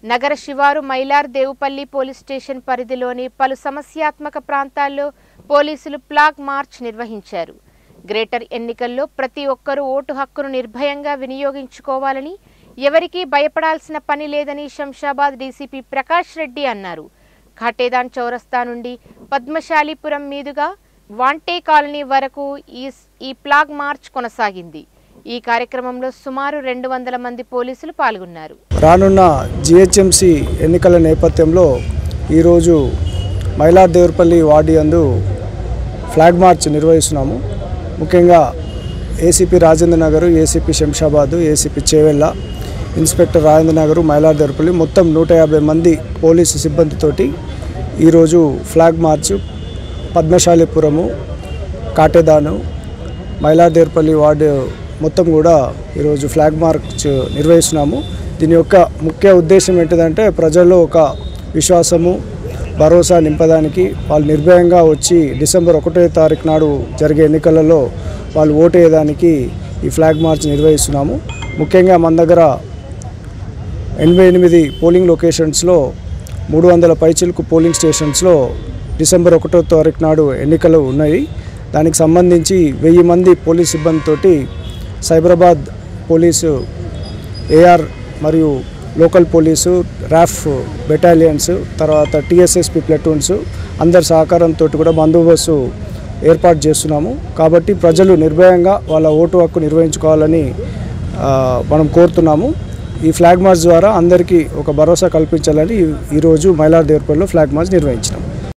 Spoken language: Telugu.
నగర శివారు మైలార్ దేవుపల్లి పోలీస్ స్టేషన్ పరిధిలోని పలు సమస్యాత్మక ప్రాంతాల్లో పోలీసులు ప్లాగ్ మార్చ్ నిర్వహించారు గ్రేటర్ ఎన్నికల్లో ప్రతి ఒక్కరూ ఓటు హక్కును నిర్భయంగా వినియోగించుకోవాలని ఎవరికీ భయపడాల్సిన పని లేదని శంషాబాద్ డీసీపీ ప్రకాష్ రెడ్డి అన్నారు ఖాటేదాన్ చౌరస్తా నుండి పద్మశాలీపురం మీదుగా వాంటే కాలనీ వరకు ఈ ఈ ప్లాగ్ మార్చ్ కొనసాగింది ఈ కార్యక్రమంలో సుమారు రెండు వందల మంది పోలీసులు పాల్గొన్నారు రానున్న జిహెచ్ఎంసి ఎన్నికల నేపథ్యంలో ఈరోజు మైలార్దేవరపల్లి వార్డు యందు ఫ్లాగ్ మార్చ్ నిర్వహిస్తున్నాము ముఖ్యంగా ACP Rajendra Nagar ACP Shamshabad ACP Chevella inspector Rajendra Nagar Mylardevpally మొత్తం నూట యాభై మంది పోలీసు సిబ్బందితోటి ఈరోజు flag march Padmashalipuram Katedan Mylardevpally ward మొత్తం కూడా ఈరోజు ఫ్లాగ్ మార్చ్ నిర్వహిస్తున్నాము దీని యొక్క ముఖ్య ఉద్దేశం ఏంటిదంటే ప్రజల్లో ఒక విశ్వాసము భరోసా నింపడానికి వాళ్ళు నిర్భయంగా వచ్చి డిసెంబర్ ఒకటో తారీఖు నాడు జరిగే ఎన్నికలలో వాళ్ళు ఓటు వేయడానికి ఈ ఫ్లాగ్ మార్చ్ నిర్వహిస్తున్నాము ముఖ్యంగా మన దగ్గర ఎనభై ఎనిమిది పోలింగ్ లొకేషన్స్లో మూడు వందల పైచిలకు పోలింగ్ స్టేషన్స్లో డిసెంబర్ ఒకటో తారీఖు నాడు ఎన్నికలు ఉన్నాయి దానికి సంబంధించి వెయ్యి మంది పోలీస్ సిబ్బందితోటి సైబరాబాద్ పోలీసు ఏఆర్ మరియు లోకల్ పోలీసు ర్యాఫ్ బెటాలియన్స్ తర్వాత టీఎస్ఎస్పి ప్లటూన్స్ అందరి సహకారంతో కూడా బందోబస్తు ఏర్పాటు చేస్తున్నాము కాబట్టి ప్రజలు నిర్భయంగా వాళ్ళ ఓటు హక్కు నిర్వహించుకోవాలని ఆ, మనం కోరుతున్నాము ఈ ఫ్లాగ్ మార్చ్ ద్వారా అందరికీ ఒక భరోసా కల్పించాలని ఈ- ఈరోజు మైలార్ దేవరపల్లిలో ఫ్లాగ్ మార్చ్ నిర్వహించినాం